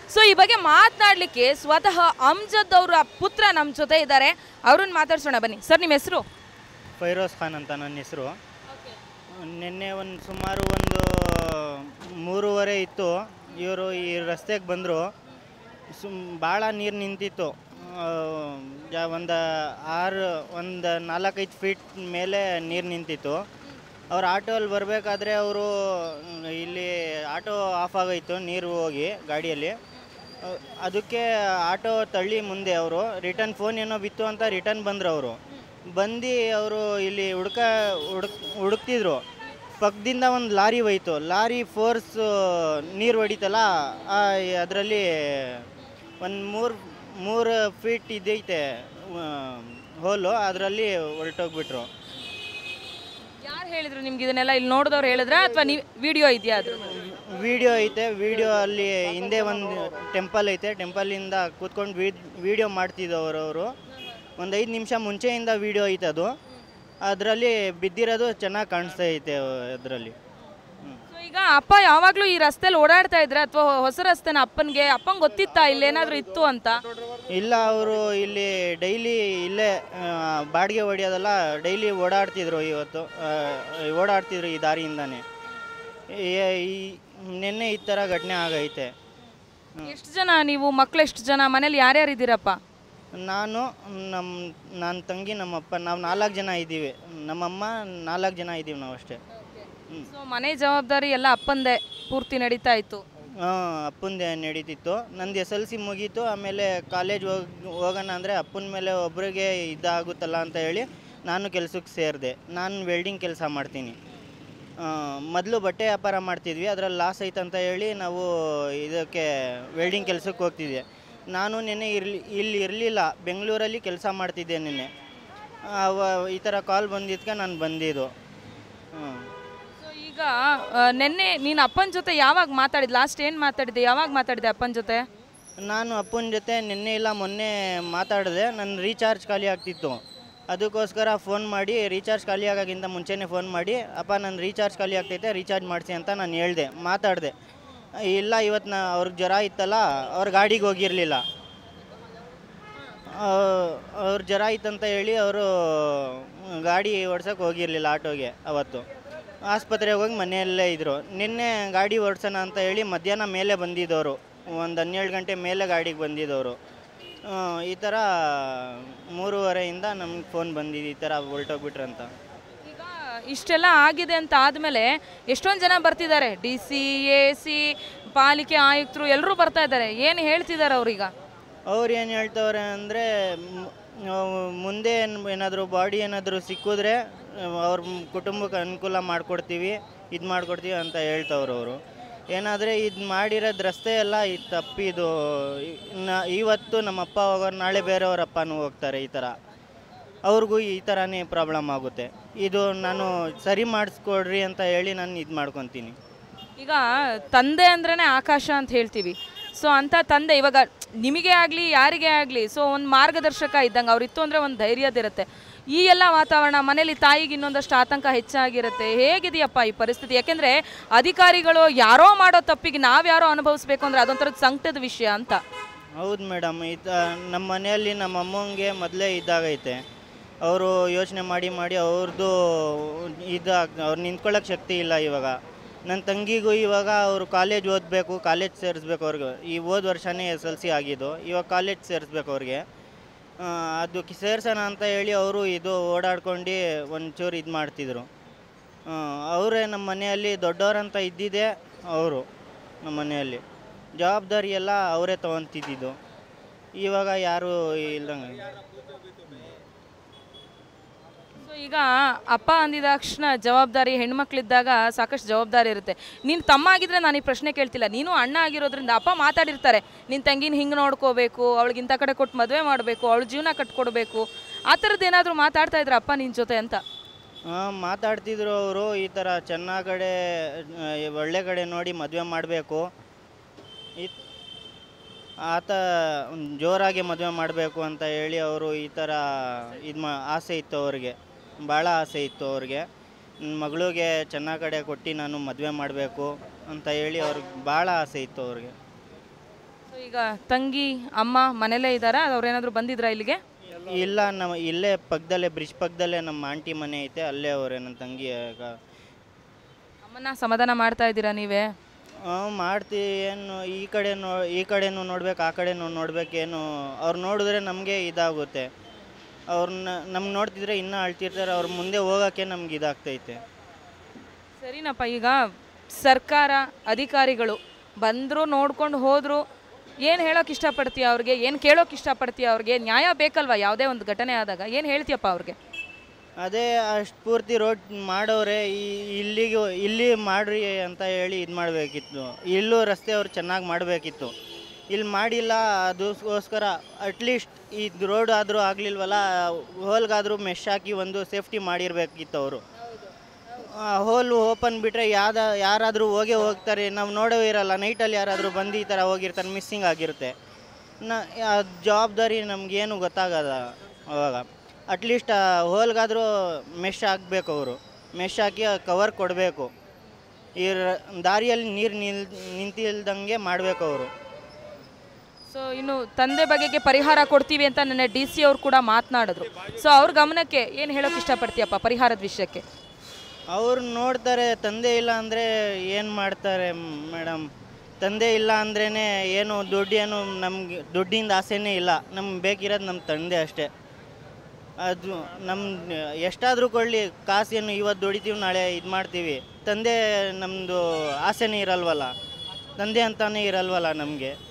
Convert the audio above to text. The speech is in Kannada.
ಸೊ ಈ ಬಗ್ಗೆ ಮಾತನಾಡಲಿಕ್ಕೆ ಸ್ವತಃ ಅಮ್ಜದ್ ಅವರ ಪುತ್ರ ನಮ್ಮ ಜೊತೆ ಇದ್ದಾರೆ ಅವ್ರನ್ನ ಮಾತಾಡ್ಸೋಣ ಬನ್ನಿ ಸರ್ ನಿಮ್ಮ ಹೆಸರು ಫೈರೋಸ್ ಖಾನ್ ಅಂತ ನನ್ನ ಹೆಸರು ನಿನ್ನೆ ಒಂದು ಸುಮಾರು ಒಂದು ಮೂರುವರೆ ಇತ್ತು ಇವರು ಈ ರಸ್ತೆಗೆ ಬಂದರು ಸುಮ್ ಭಾಳ ನೀರು ನಿಂತಿತ್ತು ಒಂದು ಆರು ಒಂದು ನಾಲ್ಕೈದು ಫೀಟ್ ಮೇಲೆ ನೀರು ನಿಂತಿತ್ತು ಅವ್ರು ಆಟೋಲ್ಲಿ ಬರಬೇಕಾದ್ರೆ ಅವರು ಇಲ್ಲಿ ಆಟೋ ಆಫ್ ಆಗೋಯ್ತು ನೀರು ಹೋಗಿ ಗಾಡಿಯಲ್ಲಿ ಅಹ್, ಅದಕ್ಕೆ ಆಟೋ ತಳ್ಳಿ ಮುಂದೆ ಅವರು ರಿಟರ್ನ್ ಫೋನ್ ಏನೋ ಬಿತ್ತು ಅಂತ ರಿಟರ್ನ್ ಬಂದರು ಅವರು ಬಂದು ಅವರು ಇಲ್ಲಿ ಹುಡ್ಕ ಹುಡುಕ್ ಹುಡುಕ್ತಿದ್ರು ಪಕ್ಕದಿಂದ ಒಂದು ಲಾರಿ ಹೋಯ್ತು ಲಾರಿ ಫೋರ್ಸ್ ನೀರು ಹೊಡಿತಲ್ಲ ಅದರಲ್ಲಿ ಒಂದು ಮೂರು ಮೂರು ಫೀಟ್ ಇದೈತೆ ಹೋಲು ಅದರಲ್ಲಿ ಹೊರಟೋಗ್ಬಿಟ್ರು ಯಾರು ಹೇಳಿದ್ರು ನಿಮ್ಗೆ ಇದನ್ನೆಲ್ಲ ಇಲ್ಲಿ ನೋಡಿದವ್ರು ಹೇಳಿದ್ರ ಅಥವಾ ನೀವು ವಿಡಿಯೋ ಇದೆಯಾ ಅದ್ರ ವಿಡಿಯೋ ಐತೆ ವಿಡಿಯೋ ಅಲ್ಲಿ ಹಿಂದೆ ಒಂದು ಟೆಂಪಲ್ ಐತೆ ಟೆಂಪಲಿಂದ ಕೂತ್ಕೊಂಡು ವಿಡಿಯೋ ಮಾಡ್ತಿದ್ದವರು ಅವರು ಒಂದು ಐದು ನಿಮಿಷ ಮುಂಚೆಯಿಂದ ವಿಡಿಯೋ ಐತೆ ಅದು ಅದರಲ್ಲಿ ಬಿದ್ದಿರೋದು ಚೆನ್ನಾಗಿ ಕಾಣಿಸ್ತಾ ಐತೆ ಅದರಲ್ಲಿ ಸೊ ಈಗ ಅಪ್ಪ ಯಾವಾಗಲೂ ಈ ರಸ್ತೆಲಿ ಓಡಾಡ್ತಾ ಇದ್ರ ಅಥವಾ ಹೊಸ ರಸ್ತೆನ ಅಪ್ಪನಿಗೆ ಅಪ್ಪಂಗೆ ಗೊತ್ತಿತ್ತಾ ಇಲ್ಲೇನಾದ್ರೂ ಇತ್ತು ಅಂತ ಇಲ್ಲ ಅವರು ಇಲ್ಲಿ ಡೈಲಿ ಇಲ್ಲೇ ಆ, ಬಾಡಿಗೆ ಹೊಡಿಯೋದಲ್ಲ ಡೈಲಿ ಓಡಾಡ್ತಿದ್ರು ಇವತ್ತು ಆ, ಓಡಾಡ್ತಿದ್ರು ಈ ದಾರಿಯಿಂದಾನೆ ಈ- ಈ ನಿನ್ನೆ ಈ ಥರ ಘಟನೆ ಆಗೈತೆ ಎಷ್ಟು ಜನ ನೀವು ಮಕ್ಳು ಎಷ್ಟು ಜನ ಮನೇಲಿ ಯಾರ್ಯಾರು ಇದ್ದೀರಪ್ಪ ನಾನು ನಮ್ಮ ನನ್ನ ತಂಗಿ ನಮ್ಮಪ್ಪ ನಾವು ನಾಲ್ಕು ಜನ ಇದ್ದೀವಿ ನಮ್ಮಮ್ಮ ನಾಲ್ಕು ಜನ ಇದ್ದೀವಿ ನಾವು ಅಷ್ಟೇ ಸೊ ಮನೆ ಜವಾಬ್ದಾರಿ ಎಲ್ಲ ಅಪ್ಪಂದೆ ಪೂರ್ತಿ ನಡೀತಾ ಇತ್ತು ಹಾಂ ಅಪ್ಪಂದೇ ನಡೀತಿತ್ತು ನಂದು ಎಸ್ ಎಲ್ ಸಿ ಮುಗೀತು ಆಮೇಲೆ ಕಾಲೇಜ್ ಹೋಗಿ ಹೋಗೋಣ ಅಂದರೆ ಅಪ್ಪನ ಮೇಲೆ ಒಬ್ರಿಗೆ ಇದಾಗುತ್ತಲ್ಲ ಅಂತ ಹೇಳಿ ನಾನು ಕೆಲಸಕ್ಕೆ ಸೇರಿದೆ ನಾನು ವೆಲ್ಡಿಂಗ್ ಕೆಲಸ ಮಾಡ್ತೀನಿ ಮೊದಲು ಬಟ್ಟೆ ವ್ಯಾಪಾರ ಮಾಡ್ತಿದ್ವಿ ಅದರಲ್ಲಿ ಲಾಸ್ ಐತೆ ಅಂತ ಹೇಳಿ ನಾವು ಇದಕ್ಕೆ ವೆಲ್ಡಿಂಗ್ ಕೆಲಸಕ್ಕೆ ಹೋಗ್ತಿದ್ದೆ ನಾನು ನಿನ್ನೆ ಇರಲಿ ಇಲ್ಲಿ ಇರಲಿಲ್ಲ ಬೆಂಗಳೂರಲ್ಲಿ ಕೆಲಸ ಮಾಡ್ತಿದ್ದೆ ನಿನ್ನೆ ಅವ ಈ ಥರ ಕಾಲ್ ಬಂದಿದ್ಕೆ ನಾನು ಬಂದಿದ್ದು ಹ್ಞೂ ಸೊ ಈಗ ಆ, ನೆನ್ನೆ ನೀನು ಅಪ್ಪನ ಜೊತೆ ಯಾವಾಗ ಮಾತಾಡಿದ್ ಲಾಸ್ಟ್ ಏನು ಮಾತಾಡಿದ್ದೆ ಯಾವಾಗ ಮಾತಾಡಿದೆ ಅಪ್ಪನ ಜೊತೆ ನಾನು ಅಪ್ಪನ ಜೊತೆ ನಿನ್ನೆ ಇಲ್ಲ ಮೊನ್ನೆ ಮಾತಾಡಿದೆ ನನ್ನ ರೀಚಾರ್ಜ್ ಖಾಲಿ ಆಗ್ತಿತ್ತು ಅದಕ್ಕೋಸ್ಕರ ಫೋನ್ ಮಾಡಿ ರೀಚಾರ್ಜ್ ಖಾಲಿ ಆಗೋಕ್ಕಿಂತ ಮುಂಚೆನೇ ಫೋನ್ ಮಾಡಿ ಅಪ್ಪ ನನ್ನ ರೀಚಾರ್ಜ್ ಖಾಲಿ ಆಗ್ತೈತೆ ರೀಚಾರ್ಜ್ ಮಾಡಿಸಿ ಅಂತ ನಾನು ಹೇಳಿದೆ ಮಾತಾಡಿದೆ ಇಲ್ಲ ಇವತ್ತು ನಾ ಅವ್ರಿಗೆ ಜ್ವರ ಇತ್ತಲ್ಲ ಅವ್ರ ಗಾಡಿಗೆ ಹೋಗಿರಲಿಲ್ಲ ಅವ್ರ ಜ್ವರ ಇತ್ತಂತ ಹೇಳಿ ಅವರು ಗಾಡಿ ಓಡ್ಸೋಕೆ ಹೋಗಿರಲಿಲ್ಲ ಆಟೋಗೆ ಅವತ್ತು ಆಸ್ಪತ್ರೆಗೆ ಹೋಗಿ ಮನೆಯಲ್ಲೇ ಇದ್ದರು ನಿನ್ನೆ ಗಾಡಿ ಓಡಿಸೋಣ ಅಂತ ಹೇಳಿ ಮಧ್ಯಾಹ್ನ ಮೇಲೆ ಬಂದಿದ್ದವರು ಒಂದು ಹನ್ನೆರಡು ಗಂಟೆ ಮೇಲೆ ಗಾಡಿಗೆ ಬಂದಿದ್ದವರು ಆ, ಈ ಥರ ಮೂರುವರೆಯಿಂದ ನಮ್ಗೆ ಫೋನ್ ಬಂದಿದ್ದು ಈ ಥರ ಹೊರಟೋಗ್ಬಿಟ್ರಂತ ಈಗ ಇಷ್ಟೆಲ್ಲ ಆಗಿದೆ ಅಂತ ಆದಮೇಲೆ ಎಷ್ಟೊಂದು ಜನ ಬರ್ತಿದ್ದಾರೆ ಡಿ ಸಿ ಎ ಸಿ ಪಾಲಿಕೆ ಆಯುಕ್ತರು ಎಲ್ಲರೂ ಬರ್ತಾ ಇದ್ದಾರೆ ಏನು ಹೇಳ್ತಿದ್ದಾರೆ ಅವ್ರೀಗ ಅವ್ರು ಏನು ಹೇಳ್ತವ್ರೆ ಅಂದರೆ ಮುಂದೆ ಏನಾದರೂ ಬಾಡಿ ಏನಾದರೂ ಸಿಕ್ಕಿದ್ರೆ ಅವ್ರ ಕುಟುಂಬಕ್ಕೆ ಅನುಕೂಲ ಮಾಡಿಕೊಡ್ತೀವಿ ಇದು ಮಾಡಿಕೊಡ್ತೀವಿ ಅಂತ ಹೇಳ್ತವ್ರು ಅವರು ಏನಾದರೆ ಇದು ಮಾಡಿರೋದು ರಸ್ತೆ ಎಲ್ಲ ಇದು ತಪ್ಪಿದು ನ- ಇವತ್ತು ನಮ್ಮ ಅಪ್ಪ ಹೋಗೋರು ನಾಳೆ ಬೇರೆಯವ್ರ ಅಪ್ಪನೂ ಹೋಗ್ತಾರೆ ಈ ಥರ ಅವ್ರಿಗೂ ಈ ಥರನೇ ಪ್ರಾಬ್ಲಮ್ ಆಗುತ್ತೆ ಇದು ನಾನು ಸರಿ ಮಾಡಿಸ್ಕೊಡ್ರಿ ಅಂತ ಹೇಳಿ ನಾನು ಇದು ಮಾಡ್ಕೊತೀನಿ ಈಗ ತಂದೆ ಅಂದ್ರೇ ಆಕಾಶ ಅಂತ ಹೇಳ್ತೀವಿ ಸೊ ಅಂಥ ತಂದೆ ಇವಾಗ ನಿಮಗೆ ಆಗಲಿ ಯಾರಿಗೇ ಆಗಲಿ ಸೊ ಒಂದು ಮಾರ್ಗದರ್ಶಕ ಇದ್ದಂಗೆ ಅವ್ರಿತ್ತು ಅಂದರೆ ಒಂದು ಧೈರ್ಯದಿರುತ್ತೆ ಈ ಎಲ್ಲ ವಾತಾವರಣ ಮನೇಲಿ ತಾಯಿಗೆ ಇನ್ನೊಂದಷ್ಟು ಆತಂಕ ಹೆಚ್ಚಾಗಿರುತ್ತೆ ಹೇಗಿದೆಯಪ್ಪ ಈ ಪರಿಸ್ಥಿತಿ ಯಾಕೆಂದರೆ ಅಧಿಕಾರಿಗಳು ಯಾರೋ ಮಾಡೋ ತಪ್ಪಿಗೆ ನಾವ್ಯಾರೋ ಅನುಭವಿಸ್ಬೇಕು ಅಂದರೆ ಅದೊಂಥರ ಸಂಕಟದ ವಿಷಯ ಅಂತ ಹೌದು ಮೇಡಮ್ ಇದು ನಮ್ಮ ಮನೆಯಲ್ಲಿ ನಮ್ಮ ಅಮ್ಮಂಗೆ ಮೊದಲೇ ಇದಾಗೈತೆ ಅವರು ಯೋಚನೆ ಮಾಡಿ ಮಾಡಿ ಅವ್ರದ್ದು ಇದಾಗ ಅವ್ರು ನಿಂತ್ಕೊಳ್ಳೋಕೆ ಶಕ್ತಿ ಇಲ್ಲ ಇವಾಗ ನನ್ನ ತಂಗಿಗೂ ಇವಾಗ ಅವರು ಕಾಲೇಜ್ ಓದಬೇಕು ಕಾಲೇಜ್ ಸೇರಿಸ್ಬೇಕು ಅವ್ರಿಗೆ ಈ ಹೋದ ವರ್ಷನೇ ಎಸ್ ಎಲ್ ಸಿ ಆಗಿದ್ದು ಇವಾಗ ಕಾಲೇಜ್ ಸೇರಿಸ್ಬೇಕು ಅವ್ರಿಗೆ ಆ, ಅದಕ್ಕೆ ಸೇರ್ಸೋಣ ಅಂತ ಹೇಳಿ ಅವರು ಇದು ಓಡಾಡ್ಕೊಂಡು ಒಂಚೂರು ಇದು ಮಾಡ್ತಿದ್ರು ಅವರೇ ನಮ್ಮ ಮನೆಯಲ್ಲಿ ದೊಡ್ಡವರಂತ ಇದ್ದಿದ್ದೆ ಅವರು ನಮ್ಮ ಮನೆಯಲ್ಲಿ ಜವಾಬ್ದಾರಿ ಎಲ್ಲ ಅವರೇ ತೊಗೊತಿದ್ದಿದ್ದು ಇವಾಗ ಯಾರು ಇಲ್ದಂಗೆ ಸೊ ಈಗ ಅಪ್ಪ ಅಂದಿದ ತಕ್ಷಣ ಜವಾಬ್ದಾರಿ ಹೆಣ್ಮಕ್ಳಿದ್ದಾಗ ಸಾಕಷ್ಟು ಜವಾಬ್ದಾರಿ ಇರುತ್ತೆ ನೀನು ತಮ್ಮ ಆಗಿದ್ರೆ ನಾನು ಈ ಪ್ರಶ್ನೆ ಕೇಳ್ತಿಲ್ಲ ನೀನು ಅಣ್ಣ ಆಗಿರೋದ್ರಿಂದ ಅಪ್ಪ ಮಾತಾಡಿರ್ತಾರೆ ನಿನ್ನ ತಂಗಿನ ಹಿಂಗೆ ನೋಡ್ಕೋಬೇಕು ಅವಳಿಗೆ ಇಂಥ ಕಡೆ ಕೊಟ್ಟು ಮದುವೆ ಮಾಡಬೇಕು ಅವಳ ಜೀವನ ಕಟ್ಕೊಡ್ಬೇಕು ಆ ಥರದ್ದು ಏನಾದರೂ ಮಾತಾಡ್ತಾ ಇದ್ರ ಅಪ್ಪ ನಿನ್ನ ಜೊತೆ ಅಂತ ಹಾಂ ಮಾತಾಡ್ತಿದ್ರು ಅವರು ಈ ಥರ ಚೆನ್ನಾ ಕಡೆ ಆ, ಒಳ್ಳೆ ಕಡೆ ನೋಡಿ ಮದುವೆ ಮಾಡಬೇಕು ಈ ಆತ ಒಂದ್ ಜೋರಾಗಿ ಮದುವೆ ಮಾಡಬೇಕು ಅಂತ ಹೇಳಿ ಅವರು ಈ ಥರ ಇದು ಮಾ ಆಸೆ ಇತ್ತು ಅವ್ರಿಗೆ ಭಾಳ ಆಸೆ ಇತ್ತು ಅವ್ರಿಗೆ ನನ್ನ ಮಗಳಿಗೆ ಚೆನ್ನ ಕಡೆ ಕೊಟ್ಟು ನಾನು ಮದುವೆ ಮಾಡಬೇಕು ಅಂತ ಹೇಳಿ ಅವ್ರಿಗೆ ಭಾಳ ಆಸೆ ಇತ್ತು ಅವ್ರಿಗೆ ಸೊ ಈಗ ತಂಗಿ ಅಮ್ಮ ಮನೇಲೇ ಇದ್ದಾರಾ ಅವ್ರೇನಾದರೂ ಬಂದಿದ್ರಾ ಇಲ್ಲಿಗೆ ಇಲ್ಲ ನಮ್ಮ ಇಲ್ಲೇ ಪಕ್ಕದಲ್ಲೇ ಬ್ರಿಡ್ಜ್ ಪಕ್ಕದಲ್ಲೇ ನಮ್ಮ ಆಂಟಿ ಮನೆ ಐತೆ ಅಲ್ಲೇ ಅವರೇ ನನ್ನ ತಂಗಿ ಆಗ ಅಮ್ಮನ ಸಮಾಧಾನ ಮಾಡ್ತಾ ಇದ್ದೀರಾ ನೀವೇ ಹಾಂ ಮಾಡ್ತೀವಿ ಏನು ಈ ಕಡೆ ನೋ ಈ ಕಡೆನೂ ನೋಡ್ಬೇಕು ಆ ಕಡೆನೂ ನೋಡ್ಬೇಕೇನು ಅವ್ರು ನೋಡಿದ್ರೆ ನಮಗೆ ಇದಾಗುತ್ತೆ ಅವ್ರನ್ನ ನಮ್ಗೆ ನೋಡ್ತಿದ್ರೆ ಇನ್ನೂ ಅಳ್ತಿರ್ತಾರೆ ಅವ್ರ ಮುಂದೆ ಹೋಗೋಕ್ಕೆ ನಮ್ಗೆ ಇದಾಗ್ತೈತೆ ಸರಿನಪ್ಪ ಈಗ ಸರ್ಕಾರ ಅಧಿಕಾರಿಗಳು ಬಂದರು ನೋಡ್ಕೊಂಡು ಹೋದರು ಏನು ಹೇಳೋಕೆ ಇಷ್ಟಪಡ್ತೀಯ ಅವ್ರಿಗೆ ಏನು ಕೇಳೋಕೆ ಇಷ್ಟಪಡ್ತೀಯ ಅವ್ರಿಗೆ ನ್ಯಾಯ ಬೇಕಲ್ವಾ ಯಾವುದೇ ಒಂದು ಘಟನೆ ಆದಾಗ ಏನು ಹೇಳ್ತೀಯಪ್ಪ ಅವ್ರಿಗೆ ಅದೇ ಅಷ್ಟು ಪೂರ್ತಿ ರೋಡ್ ಮಾಡವ್ರೆ ಈ ಇಲ್ಲಿಗೆ ಇಲ್ಲಿ ಮಾಡ್ರಿ ಅಂತ ಹೇಳಿ ಇದು ಮಾಡಬೇಕಿತ್ತು ಇಲ್ಲೂ ರಸ್ತೆ ಅವ್ರು ಚೆನ್ನಾಗಿ ಮಾಡಬೇಕಿತ್ತು ಇಲ್ಲಿ ಮಾಡಿಲ್ಲ ಅದಕ್ಕೋಸ್ಕರ ಅಟ್ಲೀಸ್ಟ್ ಈ ರೋಡ್ ಆದರೂ ಆಗಲಿಲ್ವಲ್ಲ ಹೋಲ್ಗಾದರೂ ಮೆಶ್ ಹಾಕಿ ಒಂದು ಸೇಫ್ಟಿ ಮಾಡಿರಬೇಕಿತ್ತು ಅವರು ಹೋಲ್ ಓಪನ್ ಬಿಟ್ಟರೆ ಯಾವ್ದು ಯಾರಾದರೂ ಹೋಗೇ ಹೋಗ್ತಾರೆ ನಾವು ನೋಡೋ ಇರಲ್ಲ ನೈಟಲ್ಲಿ ಯಾರಾದರೂ ಬಂದು ಈ ಥರ ಹೋಗಿರ್ತಾರೆ ಮಿಸ್ಸಿಂಗ್ ಆಗಿರುತ್ತೆ ನ ಆ ಜವಾಬ್ದಾರಿ ನಮಗೇನು ಗೊತ್ತಾಗದ ಅವಾಗ ಅಟ್ಲೀಸ್ಟ್ ಹೋಲ್ಗಾದರೂ ಮೆಶ್ ಹಾಕಬೇಕು ಅವರು ಮೆಶ್ ಹಾಕಿ ಕವರ್ ಕೊಡಬೇಕು ಈ ರ- ದಾರಿಯಲ್ಲಿ ನೀರು ನಿಲ್ ನಿಂತಿಲ್ದಂಗೆ ಮಾಡಬೇಕು ಅವರು ಸೊ ಇನ್ನು ತಂದೆ ಬಗೆಗೆ ಪರಿಹಾರ ಕೊಡ್ತೀವಿ ಅಂತ ನನ್ನ ಡಿ ಸಿ ಅವ್ರು ಕೂಡ ಮಾತನಾಡಿದ್ರು ಸೊ ಅವ್ರ ಗಮನಕ್ಕೆ ಏನು ಹೇಳೋಕೆ ಇಷ್ಟಪಡ್ತೀಯಪ್ಪ ಪರಿಹಾರದ ವಿಷಯಕ್ಕೆ ಅವ್ರು ನೋಡ್ತಾರೆ ತಂದೆ ಇಲ್ಲ ಅಂದರೆ ಏನು ಮಾಡ್ತಾರೆ ಮೇಡಮ್ ತಂದೆ ಇಲ್ಲ ಅಂದ್ರೇ ಏನು ದುಡ್ಡು ಏನು ನಮ್ಗೆ ದುಡ್ಡಿಂದ ಆಸೆನೇ ಇಲ್ಲ ನಮ್ಗೆ ಬೇಕಿರೋದು ನಮ್ಮ ತಂದೆ ಅಷ್ಟೇ ಅದು ನಮ್ಮ ಎಷ್ಟಾದರೂ ಕೊಳ್ಳಿ ಕಾಸೇನು ಇವತ್ತು ದುಡಿತೀವಿ ನಾಳೆ ಇದು ಮಾಡ್ತೀವಿ ತಂದೆ ನಮ್ಮದು ಆಸೆನೇ ಇರಲ್ವಲ್ಲ ತಂದೆ ಅಂತಾನೆ ಇರಲ್ವಲ್ಲ ನಮಗೆ